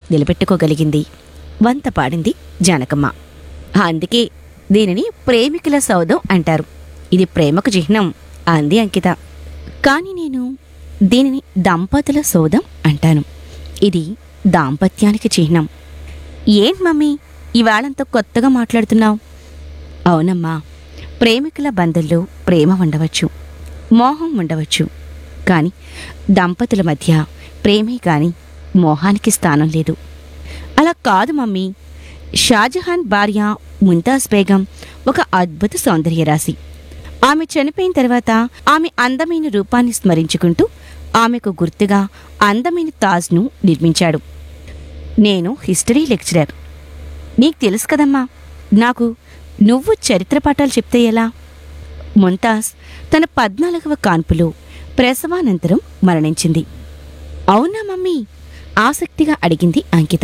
నిలబెట్టుకోగలిగింది వంత పాడింది జానకమ్మ అందుకే దీనిని ప్రేమికుల సౌధం అంటారు ఇది ప్రేమకు చిహ్నం అంది అంకిత కానీ నేను దీనిని దంపతుల సౌధం అంటాను ఇది దాంపత్యానికి చిహ్నం ఏం మమ్మీ ఇవాళంత కొత్తగా మాట్లాడుతున్నావు అవునమ్మా ప్రేమికుల బంధంలో ప్రేమ ఉండవచ్చు మోహం ఉండవచ్చు కానీ దంపతుల మధ్య ప్రేమే కాని మోహానికి స్థానం లేదు అలా కాదు మమ్మీ షాజహాన్ భార్య ముంతాజ్ బేగం ఒక అద్భుత సౌందర్య రాశి ఆమె చనిపోయిన తర్వాత ఆమె అందమైన రూపాన్ని స్మరించుకుంటూ ఆమెకు గుర్తుగా అందమైన తాజ్ను నిర్మించాడు నేను హిస్టరీ లెక్చరర్ నీకు తెలుసు కదమ్మా నాకు నువ్వు చరిత్ర పాఠాలు చెప్తే ఎలా ముంతాజ్ తన పద్నాలుగవ కాన్పులో ప్రసవానంతరం మరణించింది అవునా మమ్మీ ఆసక్తిగా అడిగింది అంకిత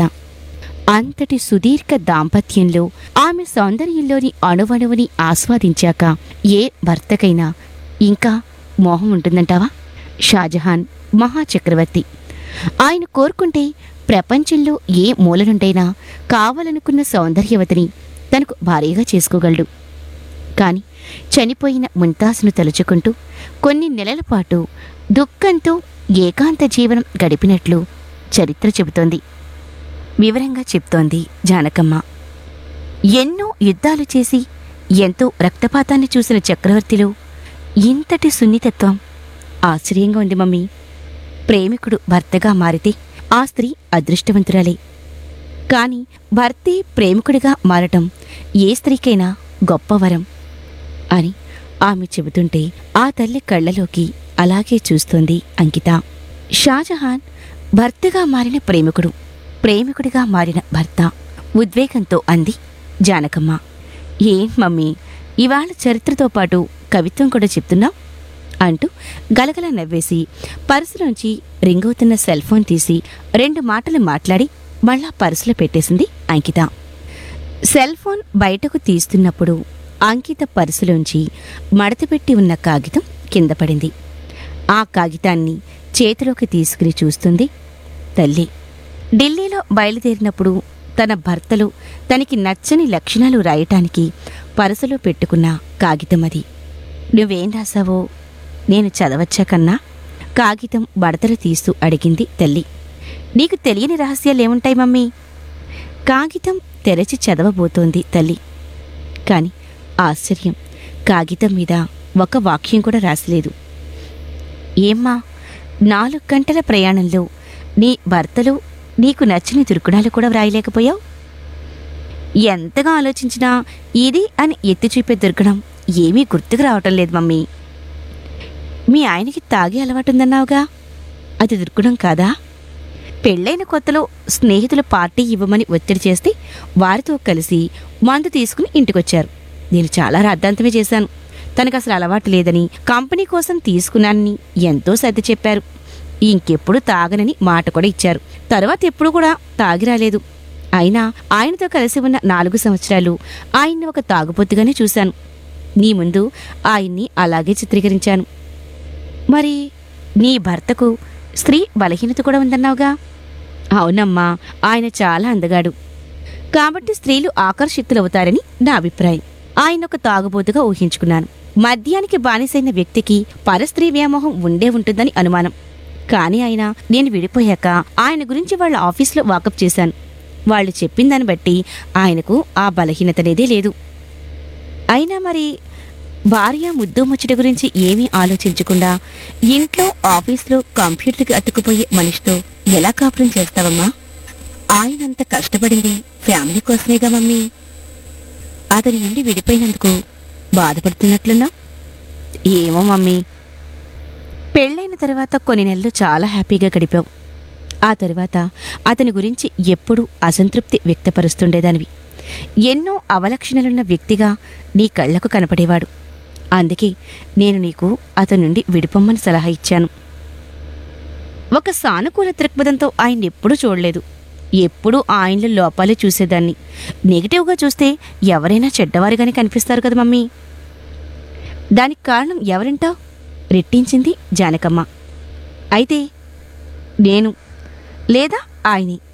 అంతటి సుదీర్ఘ దాంపత్యంలో ఆమె సౌందర్యంలోని అణువణువుని ఆస్వాదించాక ఏ భర్తకైనా ఇంకా మోహం ఉంటుందంటావా షాజహాన్ మహాచక్రవర్తి ఆయన కోరుకుంటే ప్రపంచంలో ఏ మూల నుండైనా కావాలనుకున్న సౌందర్యవతిని తనకు భారీగా చేసుకోగలడు కాని చనిపోయిన ముంతాజ్ను తలుచుకుంటూ కొన్ని నెలల పాటు దుఃఖంతో ఏకాంత జీవనం గడిపినట్లు చరిత్ర చెబుతోంది వివరంగా చెప్తోంది జానకమ్మ ఎన్నో యుద్ధాలు చేసి ఎంతో రక్తపాతాన్ని చూసిన చక్రవర్తిలో ఇంతటి సున్నితత్వం ఆశ్చర్యంగా ఉంది మమ్మీ ప్రేమికుడు భర్తగా మారితే ఆ స్త్రీ అదృష్టవంతురాలే కాని భర్తే ప్రేమికుడిగా మారటం ఏ స్త్రీకైనా గొప్ప వరం అని ఆమె చెబుతుంటే ఆ తల్లి కళ్ళలోకి అలాగే చూస్తోంది అంకిత షాజహాన్ భర్తగా మారిన ప్రేమికుడు ప్రేమికుడిగా మారిన భర్త ఉద్వేగంతో అంది జానకమ్మ ఏం మమ్మీ ఇవాళ చరిత్రతో పాటు కవిత్వం కూడా చెప్తున్నావు అంటూ గలగల నవ్వేసి పర్సులోంచి రింగవుతున్న సెల్ ఫోన్ తీసి రెండు మాటలు మాట్లాడి మళ్ళా పర్సులో పెట్టేసింది అంకిత సెల్ ఫోన్ బయటకు తీస్తున్నప్పుడు అంకిత పర్సులోంచి మడతపెట్టి ఉన్న కాగితం కింద పడింది ఆ కాగితాన్ని చేతిలోకి తీసుకుని చూస్తుంది తల్లి ఢిల్లీలో బయలుదేరినప్పుడు తన భర్తలు తనకి నచ్చని లక్షణాలు రాయటానికి పరసలో పెట్టుకున్న కాగితం అది నువ్వేం రాసావో నేను చదవచ్చా కన్నా కాగితం బడతలు తీస్తూ అడిగింది తల్లి నీకు తెలియని రహస్యాలేముంటాయి మమ్మీ కాగితం తెరచి చదవబోతోంది తల్లి కాని ఆశ్చర్యం కాగితం మీద ఒక వాక్యం కూడా రాసలేదు ఏమ్మా నాలుగు గంటల ప్రయాణంలో నీ భర్తలు నీకు నచ్చని దుర్గుణాలు కూడా వ్రాయలేకపోయావు ఎంతగా ఆలోచించినా ఇది అని ఎత్తి చూపే దుర్గుణం ఏమీ గుర్తుకు రావటం లేదు మమ్మీ మీ ఆయనకి తాగే అలవాటుందన్నావుగా అది దుర్గుణం కాదా పెళ్ళైన కొత్తలో స్నేహితులు పార్టీ ఇవ్వమని ఒత్తిడి చేస్తే వారితో కలిసి మందు తీసుకుని ఇంటికొచ్చారు నేను చాలా రాద్ధాంతమే చేశాను తనకు అసలు అలవాటు లేదని కంపెనీ కోసం తీసుకున్నానని ఎంతో సర్ది చెప్పారు ఇంకెప్పుడు తాగనని మాట కూడా ఇచ్చారు తరువాత ఎప్పుడు కూడా తాగి రాలేదు అయినా ఆయనతో కలిసి ఉన్న నాలుగు సంవత్సరాలు ఆయన్ని ఒక తాగుబోతుగానే చూశాను నీ ముందు ఆయన్ని అలాగే చిత్రీకరించాను మరి నీ భర్తకు స్త్రీ బలహీనత కూడా ఉందన్నావుగా అవునమ్మా ఆయన చాలా అందగాడు కాబట్టి స్త్రీలు ఆకర్షితులవుతారని నా అభిప్రాయం ఆయన ఒక తాగుబోతుగా ఊహించుకున్నాను మద్యానికి బానిసైన వ్యక్తికి పరస్త్రీ వ్యామోహం ఉండే ఉంటుందని అనుమానం కానీ ఆయన నేను విడిపోయాక ఆయన గురించి వాళ్ళ ఆఫీస్లో వాకప్ చేశాను వాళ్ళు చెప్పిన దాన్ని బట్టి ఆయనకు ఆ బలహీనతనేదే లేదు అయినా మరి భార్య ముద్దు ముచ్చట గురించి ఏమీ ఆలోచించకుండా ఇంట్లో ఆఫీస్లో కంప్యూటర్కి అతుక్కుపోయే మనిషితో ఎలా కాపురం చేస్తావమ్మా ఆయనంత కష్టపడింది ఫ్యామిలీ కోసమేగా మమ్మీ అతని నుండి విడిపోయినందుకు బాధపడుతున్నట్లున్నా ఏమో మమ్మీ పెళ్ళైన తర్వాత కొన్ని నెలలు చాలా హ్యాపీగా గడిపావు ఆ తరువాత అతని గురించి ఎప్పుడూ అసంతృప్తి వ్యక్తపరుస్తుండేదానివి ఎన్నో అవలక్షణలున్న వ్యక్తిగా నీ కళ్లకు కనపడేవాడు అందుకే నేను నీకు అతని నుండి విడిపొమ్మని సలహా ఇచ్చాను ఒక సానుకూల దృక్పథంతో ఆయన ఎప్పుడూ చూడలేదు ఎప్పుడూ ఆయనలో లోపాలే చూసేదాన్ని నెగిటివ్గా చూస్తే ఎవరైనా చెడ్డవారిగానే కనిపిస్తారు కదా మమ్మీ దానికి కారణం ఎవరంటావు రెట్టించింది జానకమ్మ అయితే నేను లేదా ఆయనే